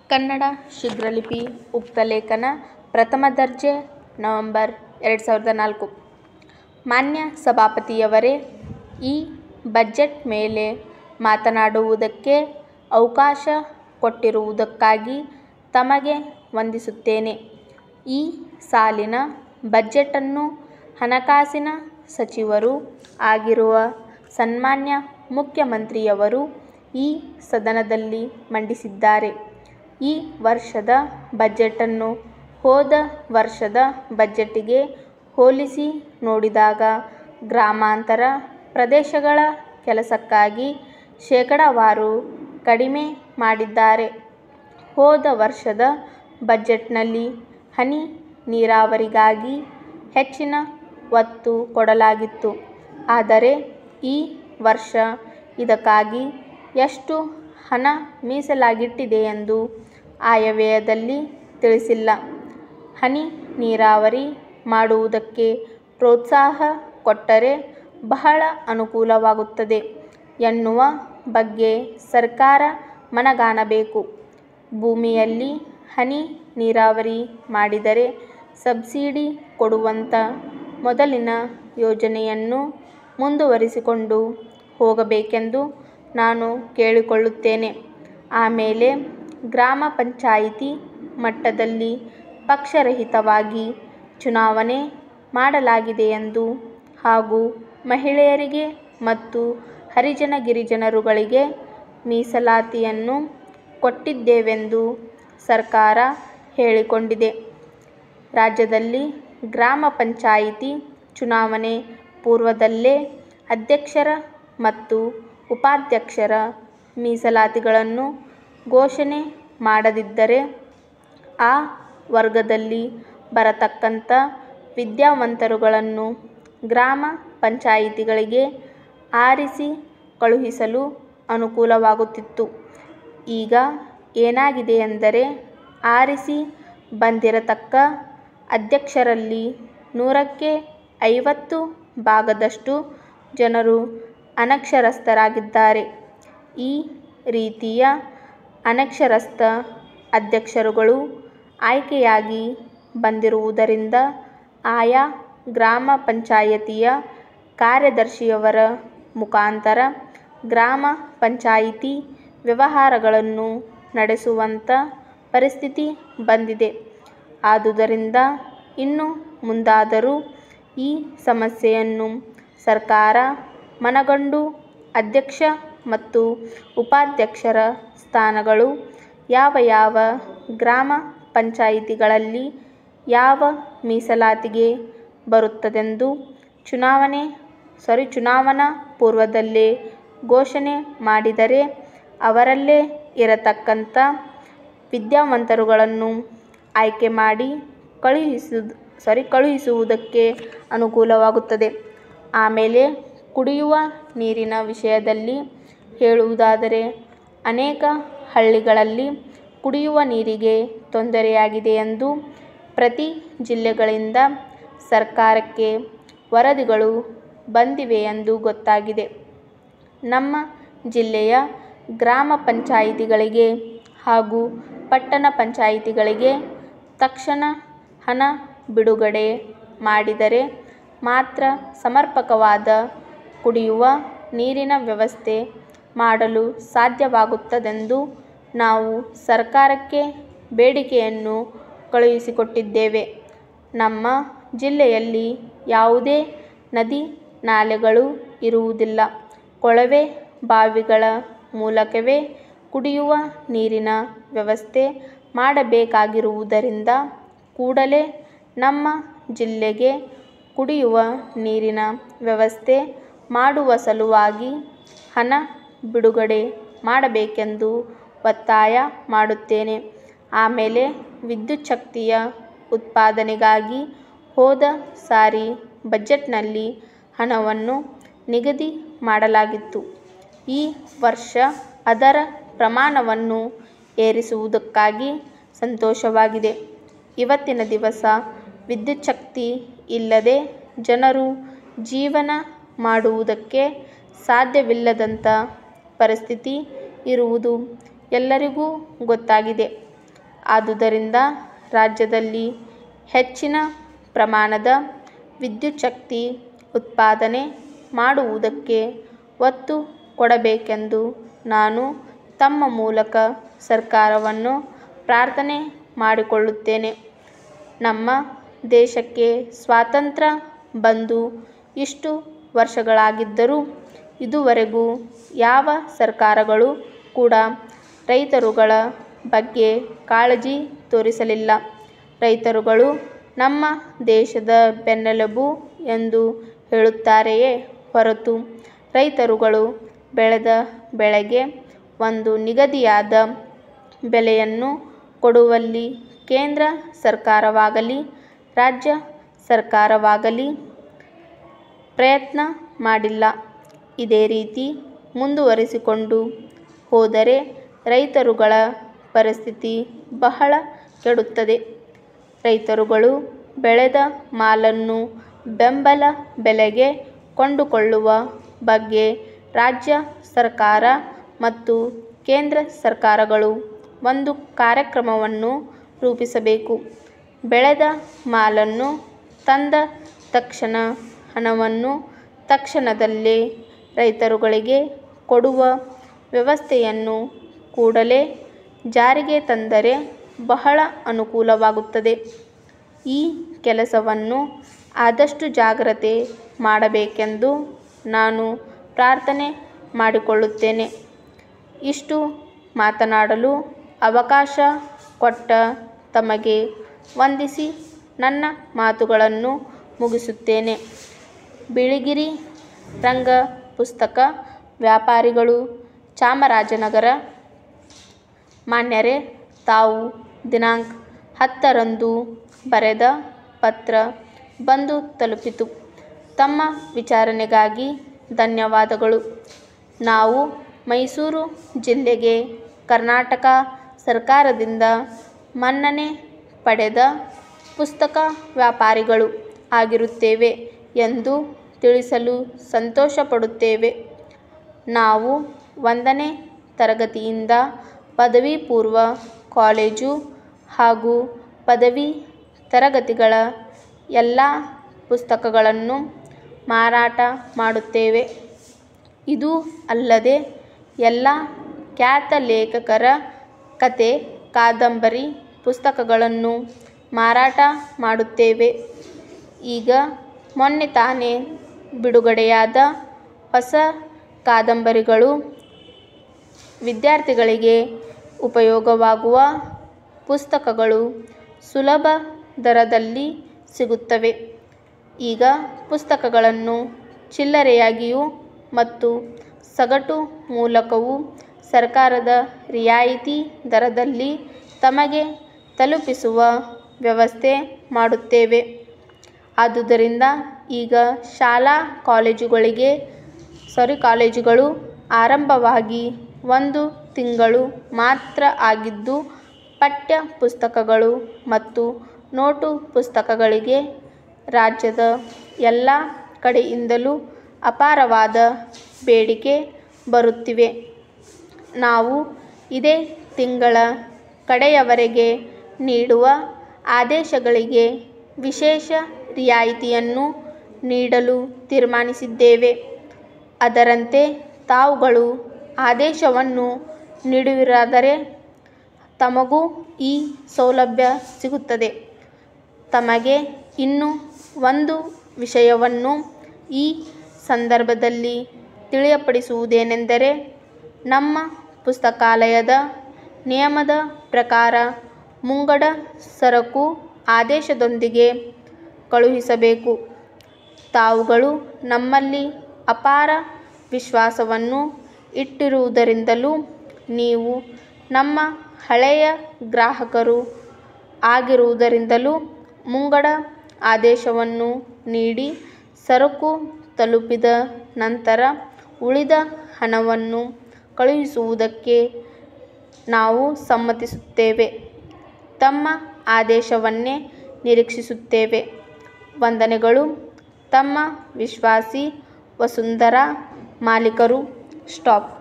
ಕನ್ನಡ ಶೀಘ್ರಲಿಪಿ ಉಕ್ತಲೇಖನ ಪ್ರಥಮ ದರ್ಜೆ ನವಂಬರ್ ಎರಡು ಸಾವಿರದ ನಾಲ್ಕು ಮಾನ್ಯ ಸಭಾಪತಿಯವರೇ ಈ ಬಜೆಟ್ ಮೇಲೆ ಮಾತನಾಡುವುದಕ್ಕೆ ಅವಕಾಶ ಕೊಟ್ಟಿರುವುದಕ್ಕಾಗಿ ತಮಗೆ ವಂದಿಸುತ್ತೇನೆ ಈ ಸಾಲಿನ ಬಜೆಟನ್ನು ಹಣಕಾಸಿನ ಸಚಿವರೂ ಆಗಿರುವ ಸನ್ಮಾನ್ಯ ಮುಖ್ಯಮಂತ್ರಿಯವರು ಈ ಸದನದಲ್ಲಿ ಮಂಡಿಸಿದ್ದಾರೆ ಈ ವರ್ಷದ ಬಜೆಟನ್ನು ಹೋದ ವರ್ಷದ ಬಜೆಟ್ಟಿಗೆ ಹೋಲಿಸಿ ನೋಡಿದಾಗ ಗ್ರಾಮಾಂತರ ಪ್ರದೇಶಗಳ ಕೆಲಸಕ್ಕಾಗಿ ಶೇಕಡಾವಾರು ಕಡಿಮೆ ಮಾಡಿದ್ದಾರೆ ಹೋದ ವರ್ಷದ ಬಜೆಟ್ನಲ್ಲಿ ಹನಿ ನೀರಾವರಿಗಾಗಿ ಹೆಚ್ಚಿನ ಒತ್ತು ಕೊಡಲಾಗಿತ್ತು ಆದರೆ ಈ ವರ್ಷ ಇದಕ್ಕಾಗಿ ಎಷ್ಟು ಹಣ ಮೀಸಲಾಗಿಟ್ಟಿದೆಯೆಂದು ಆಯವ್ಯಯದಲ್ಲಿ ತಿಳಿಸಿಲ್ಲ ಹನಿ ನೀರಾವರಿ ಮಾಡುವುದಕ್ಕೆ ಪ್ರೋತ್ಸಾಹ ಕೊಟ್ಟರೆ ಬಹಳ ಅನುಕೂಲವಾಗುತ್ತದೆ ಎನ್ನುವ ಬಗ್ಗೆ ಸರ್ಕಾರ ಮನಗಾಣಬೇಕು ಭೂಮಿಯಲ್ಲಿ ಹನಿ ನೀರಾವರಿ ಮಾಡಿದರೆ ಸಬ್ಸಿಡಿ ಕೊಡುವಂಥ ಮೊದಲಿನ ಯೋಜನೆಯನ್ನು ಮುಂದುವರಿಸಿಕೊಂಡು ಹೋಗಬೇಕೆಂದು ನಾನು ಕೇಳಿಕೊಳ್ಳುತ್ತೇನೆ ಆಮೇಲೆ ಗ್ರಾಮ ಪಂಚಾಯಿತಿ ಮಟ್ಟದಲ್ಲಿ ಪಕ್ಷರಹಿತವಾಗಿ ಚುನಾವಣೆ ಮಾಡಲಾಗಿದೆಯೆಂದು ಹಾಗೂ ಮಹಿಳೆಯರಿಗೆ ಮತ್ತು ಹರಿಜನ ಗಿರಿಜನರುಗಳಿಗೆ ಮೀಸಲಾತಿಯನ್ನು ಕೊಟ್ಟಿದ್ದೇವೆಂದು ಸರ್ಕಾರ ಹೇಳಿಕೊಂಡಿದೆ ರಾಜ್ಯದಲ್ಲಿ ಗ್ರಾಮ ಪಂಚಾಯಿತಿ ಚುನಾವಣೆ ಪೂರ್ವದಲ್ಲೇ ಅಧ್ಯಕ್ಷರ ಮತ್ತು ಉಪಾಧ್ಯಕ್ಷರ ಮೀಸಲಾತಿಗಳನ್ನು ಘೋಷಣೆ ಮಾಡದಿದ್ದರೆ ಆ ವರ್ಗದಲ್ಲಿ ಬರತಕ್ಕಂಥ ವಿದ್ಯಾವಂತರುಗಳನ್ನು ಗ್ರಾಮ ಪಂಚಾಯಿತಿಗಳಿಗೆ ಆರಿಸಿ ಕಳುಹಿಸಲು ಅನುಕೂಲವಾಗುತ್ತಿತ್ತು ಈಗ ಏನಾಗಿದೆಯೆಂದರೆ ಆರಿಸಿ ಬಂದಿರತಕ್ಕ ಅಧ್ಯಕ್ಷರಲ್ಲಿ ನೂರಕ್ಕೆ ಐವತ್ತು ಭಾಗದಷ್ಟು ಜನರು ಅನಕ್ಷರಸ್ಥರಾಗಿದ್ದಾರೆ ಈ ರೀತಿಯ ಅನಕ್ಷರಸ್ಥ ಅಧ್ಯಕ್ಷರುಗಳು ಆಯ್ಕೆಯಾಗಿ ಬಂದಿರುವುದರಿಂದ ಆಯಾ ಗ್ರಾಮ ಪಂಚಾಯತಿಯ ಕಾರ್ಯದರ್ಶಿಯವರ ಮುಖಾಂತರ ಗ್ರಾಮ ಪಂಚಾಯಿತಿ ವ್ಯವಹಾರಗಳನ್ನು ನಡೆಸುವಂಥ ಪರಿಸ್ಥಿತಿ ಬಂದಿದೆ ಆದುದರಿಂದ ಇನ್ನು ಮುಂದಾದರೂ ಈ ಸಮಸ್ಯೆಯನ್ನು ಸರ್ಕಾರ ಮನಗಂಡು ಅಧ್ಯಕ್ಷ ಮತ್ತು ಉಪಾಧ್ಯಕ್ಷರ ಸ್ಥಾನಗಳು ಯಾವ ಯಾವ ಗ್ರಾಮ ಪಂಚಾಯಿತಿಗಳಲ್ಲಿ ಯಾವ ಮೀಸಲಾತಿಗೆ ಬರುತ್ತದೆಂದು ಚುನಾವಣೆ ಸಾರಿ ಚುನಾವಣಾ ಪೂರ್ವದಲ್ಲೇ ಘೋಷಣೆ ಮಾಡಿದರೆ ಅವರಲ್ಲೇ ಇರತಕ್ಕಂಥ ವಿದ್ಯಾವಂತರುಗಳನ್ನು ಆಯ್ಕೆ ಮಾಡಿ ಕಳುಹಿಸುವುದು ಸಾರಿ ಕಳುಹಿಸುವುದಕ್ಕೆ ಅನುಕೂಲವಾಗುತ್ತದೆ ಆಮೇಲೆ ಕುಡಿಯುವ ನೀರಿನ ವಿಷಯದಲ್ಲಿ ಹೇಳುವುದಾದರೆ ಅನೇಕ ಹಳ್ಳಿಗಳಲ್ಲಿ ಕುಡಿಯುವ ನೀರಿಗೆ ತೊಂದರೆಯಾಗಿದೆ ಎಂದು ಪ್ರತಿ ಜಿಲ್ಲೆಗಳಿಂದ ಸರ್ಕಾರಕ್ಕೆ ವರದಿಗಳು ಬಂದಿವೆಯೆಂದು ಗೊತ್ತಾಗಿದೆ ನಮ್ಮ ಜಿಲ್ಲೆಯ ಗ್ರಾಮ ಪಂಚಾಯಿತಿಗಳಿಗೆ ಹಾಗೂ ಪಟ್ಟಣ ಪಂಚಾಯಿತಿಗಳಿಗೆ ತಕ್ಷಣ ಹಣ ಬಿಡುಗಡೆ ಮಾಡಿದರೆ ಮಾತ್ರ ಸಮರ್ಪಕವಾದ ಕುಡಿಯುವ ನೀರಿನ ವ್ಯವಸ್ಥೆ ಮಾಡಲು ಸಾಧ್ಯವಾಗುತ್ತದೆಂದು ನಾವು ಸರ್ಕಾರಕ್ಕೆ ಬೇಡಿಕೆಯನ್ನು ಕಳುಹಿಸಿಕೊಟ್ಟಿದ್ದೇವೆ ನಮ್ಮ ಜಿಲ್ಲೆಯಲ್ಲಿ ಯಾವುದೇ ನದಿ ನಾಲೆಗಳು ಇರುವುದಿಲ್ಲ ಕೊಳವೆ ಬಾವಿಗಳ ಮೂಲಕವೇ ಕುಡಿಯುವ ನೀರಿನ ವ್ಯವಸ್ಥೆ ಮಾಡಬೇಕಾಗಿರುವುದರಿಂದ ಕೂಡಲೇ ನಮ್ಮ ಜಿಲ್ಲೆಗೆ ಕುಡಿಯುವ ನೀರಿನ ವ್ಯವಸ್ಥೆ ಮಾಡುವ ಸಲುವಾಗಿ ಹಣ ಬಿಡುಗಡೆ ಮಾಡಬೇಕೆಂದು ಒತ್ತಾಯ ಮಾಡುತ್ತೇನೆ ಆಮೇಲೆ ವಿದ್ಯುತ್ ಶಕ್ತಿಯ ಉತ್ಪಾದನೆಗಾಗಿ ಹೋದ ಸಾರಿ ಬಜೆಟ್ನಲ್ಲಿ ಹಣವನ್ನು ನಿಗದಿ ಮಾಡಲಾಗಿತ್ತು ಈ ವರ್ಷ ಅದರ ಪ್ರಮಾಣವನ್ನು ಏರಿಸುವುದಕ್ಕಾಗಿ ಸಂತೋಷವಾಗಿದೆ ಇವತ್ತಿನ ದಿವಸ ವಿದ್ಯುತ್ ಶಕ್ತಿ ಇಲ್ಲದೆ ಜನರು ಜೀವನ ಮಾಡುವುದಕ್ಕೆ ಸಾಧ್ಯವಿಲ್ಲದಂಥ ಪರಿಸ್ಥಿತಿ ಇರುವುದು ಎಲ್ಲರಿಗೂ ಗೊತ್ತಾಗಿದೆ ಆದುದರಿಂದ ರಾಜ್ಯದಲ್ಲಿ ಹೆಚ್ಚಿನ ಪ್ರಮಾಣದ ವಿದ್ಯುಚ್ಛಕ್ತಿ ಉತ್ಪಾದನೆ ಮಾಡುವುದಕ್ಕೆ ಒತ್ತು ಕೊಡಬೇಕೆಂದು ನಾನು ತಮ್ಮ ಮೂಲಕ ಸರ್ಕಾರವನ್ನು ಪ್ರಾರ್ಥನೆ ಮಾಡಿಕೊಳ್ಳುತ್ತೇನೆ. ನಮ್ಮ ದೇಶಕ್ಕೆ ಸ್ವಾತಂತ್ರ್ಯ ಬಂದು ಇಷ್ಟು ವರ್ಷಗಳಾಗಿದ್ದರೂ ಇದುವರೆಗೂ ಯಾವ ಸರ್ಕಾರಗಳೂ ಕೂಡ ರೈತರುಗಳ ಬಗ್ಗೆ ಕಾಳಜಿ ತೋರಿಸಲಿಲ್ಲ. ರೈತರುಗಳು ನಮ್ಮ ದೇಶದ ಬೆನ್ನೆಲುಬು ಎಂದು ಹೇಳುತ್ತಾರೆಯೇ ಹೊರತು ರೈತರುಗಳು ಬೆಳೆದ ಬೆಳೆಗೆ ಒಂದು ನಿಗದಿಯಾದ ಬೆಲೆಯನ್ನು ಕೊಡುವಲ್ಲಿ ಕೇಂದ್ರ ಸರ್ಕಾರವಾಗಲಿ ರಾಜ್ಯ ಸರ್ಕಾರವಾಗಲಿ ಪ್ರಯತ್ನ ಮಾಡಿಲ್ಲ. ಇದೇ ರೀತಿ ಮುಂದುವರಿಸಿಕೊಂಡು ಹೋದರೆ ರೈತರುಗಳ ಪರಿಸ್ಥಿತಿ ಬಹಳ ಕೆಡುತ್ತದೆ. ರೈತರುಗಳು ಬೆಳೆದ ಮಾಲನ್ನು ಬೆಂಬಲ ಬೆಲೆಗೆ ಕೊಂಡುಕೊಳ್ಳುವ ಬಗ್ಗೆ ರಾಜ್ಯ ಸರ್ಕಾರ ಮತ್ತು ಕೇಂದ್ರ ಸರ್ಕಾರಗಳು ಒಂದು ಕಾರ್ಯಕ್ರಮವನ್ನು ರೂಪಿಸಬೇಕು. ಬೆಳೆದ ಮಾಲನ್ನು ತಂದ ತಕ್ಷಣ ಹಣವನ್ನು ತಕ್ಷಣದಲ್ಲೇ ರೈತರುಗಳಿಗೆ ಕೊಡುವ ವ್ಯವಸ್ಥೆಯನ್ನು ಕೂಡಲೇ ಜಾರಿಗೆ ತಂದರೆ ಬಹಳ ಅನುಕೂಲವಾಗುತ್ತದೆ. ಈ ಕೆಲಸವನ್ನು ಆದಷ್ಟು ಜಾಗ್ರತೆ ಮಾಡಬೇಕೆಂದು ನಾನು ಪ್ರಾರ್ಥನೆ ಮಾಡಿಕೊಳ್ಳುತ್ತೇನೆ. ಇಷ್ಟು ಮಾತನಾಡಲು ಅವಕಾಶ ಕೊಟ್ಟ ತಮಗೆ ವಂದಿಸಿ ನನ್ನ ಮಾತುಗಳನ್ನು ಮುಗಿಸುತ್ತೇನೆ. ಬಿಳಿಗಿರಿ ರಂಗ ಪುಸ್ತಕ ವ್ಯಾಪಾರಿಗಳು ಚಾಮರಾಜನಗರ ಮಾನ್ಯರೇ ತಾವು ದಿನಾಂಕ ಹತ್ತರಂದು ಬರೆದ ಪತ್ರ ಬಂದು ತಲುಪಿತು. ತಮ್ಮ ವಿಚಾರಣೆಗಾಗಿ ಧನ್ಯವಾದಗಳು. ನಾವು ಮೈಸೂರು ಜಿಲ್ಲೆಗೆ ಕರ್ನಾಟಕ ಸರ್ಕಾರದಿಂದ ಮನ್ನಣೆ ಪಡೆದ ಪುಸ್ತಕ ವ್ಯಾಪಾರಿಗಳು ಆಗಿರುತ್ತೇವೆ ಎಂದು ತಿಳಿಸಲು ಸಂತೋಷಪಡುತ್ತೇವೆ. ನಾವು ಒಂದನೇ ತರಗತಿಯಿಂದ ಪದವಿಪೂರ್ವ ಕಾಲೇಜು ಹಾಗೂ ಪದವಿ ತರಗತಿಗಳ ಎಲ್ಲಾ ಪುಸ್ತಕಗಳನ್ನು ಮಾರಾಟ ಮಾಡುತ್ತೇವೆ. ಇದೂ ಅಲ್ಲದೆ ಎಲ್ಲಾ ಖ್ಯಾತ ಲೇಖಕರ ಕಥೆ, ಕಾದಂಬರಿ ಪುಸ್ತಕಗಳನ್ನು ಮಾರಾಟ ಮಾಡುತ್ತೇವೆ. ಈಗ ಮೊನ್ನೆ ತಾನೆ ಬಿಡುಗಡೆಯಾದ ಹೊಸ ಕಾದಂಬರಿಗಳು ವಿದ್ಯಾರ್ಥಿಗಳಿಗೆ ಉಪಯೋಗವಾಗುವ ಪುಸ್ತಕಗಳು ಸುಲಭ ದರದಲ್ಲಿ ಸಿಗುತ್ತವೆ. ಈಗ ಪುಸ್ತಕಗಳನ್ನು ಚಿಲ್ಲರೆಯಾಗಿಯೂ ಮತ್ತು ಸಗಟು ಮೂಲಕವೂ ಸರ್ಕಾರದ ರಿಯಾಯಿತಿ ದರದಲ್ಲಿ ತಮಗೆ ತಲುಪಿಸುವ ವ್ಯವಸ್ಥೆ ಮಾಡುತ್ತೇವೆ. ಆದುದರಿಂದ ಈಗ ಶಾಲಾ ಕಾಲೇಜುಗಳು ಆರಂಭವಾಗಿ ಒಂದು ತಿಂಗಳು ಮಾತ್ರ ಆಗಿದ್ದು ಪಠ್ಯ ಪುಸ್ತಕಗಳು ಮತ್ತು ನೋಟು ಪುಸ್ತಕಗಳಿಗೆ ರಾಜ್ಯದ ಎಲ್ಲಾ ಕಡೆಯಿಂದಲೂ ಅಪಾರವಾದ ಬೇಡಿಕೆ ಬರುತ್ತಿವೆ. ನಾವು ಇದೇ ತಿಂಗಳ ಕಡೆಯವರೆಗೆ ನೀಡುವ ಆದೇಶಗಳಿಗೆ ವಿಶೇಷ ರಿಯಾಯಿತಿಯನ್ನು ನೀಡಲು ತೀರ್ಮಾನಿಸಿದ್ದೇವೆ. ಅದರಂತೆ ತಾವುಗಳು ಆದೇಶವನ್ನು ನೀಡುವಿರಾದರೆ ತಮಗೂ ಈ ಸೌಲಭ್ಯ ಸಿಗುತ್ತದೆ. ತಮಗೆ ಇನ್ನೂ ಒಂದು ವಿಷಯವನ್ನು ಈ ಸಂದರ್ಭದಲ್ಲಿ ತಿಳಿಯಪಡಿಸುವುದೇನೆಂದರೆ ನಮ್ಮ ಪುಸ್ತಕಾಲಯದ ನಿಯಮದ ಪ್ರಕಾರ ಮುಂಗಡ ಸರಕು ಆದೇಶದೊಂದಿಗೆ ಕಳುಹಿಸಬೇಕು. ತಾವುಗಳು ನಮ್ಮಲ್ಲಿ ಅಪಾರ ವಿಶ್ವಾಸವನ್ನು ಇಟ್ಟಿರುವುದರಿಂದಲೂ ನೀವು ನಮ್ಮ ಹಳೆಯ ಗ್ರಾಹಕರೂ ಆಗಿರುವುದರಿಂದಲೂ ಮುಂಗಡ ಆದೇಶವನ್ನು ನೀಡಿ ಸರಕು ತಲುಪಿದ ನಂತರ ಉಳಿದ ಹಣವನ್ನು ಕಳುಹಿಸುವುದಕ್ಕೆ ನಾವು ಸಮ್ಮತಿಸುತ್ತೇವೆ. ತಮ್ಮ ಆದೇಶವನ್ನೇ ನಿರೀಕ್ಷಿಸುತ್ತೇವೆ. ವಂದನೆಗಳು ತಮ್ಮ ವಿಶ್ವಾಸಿ ವಸುಂಧರಾ ಮಾಲೀಕರು ಸ್ಟಾಪ್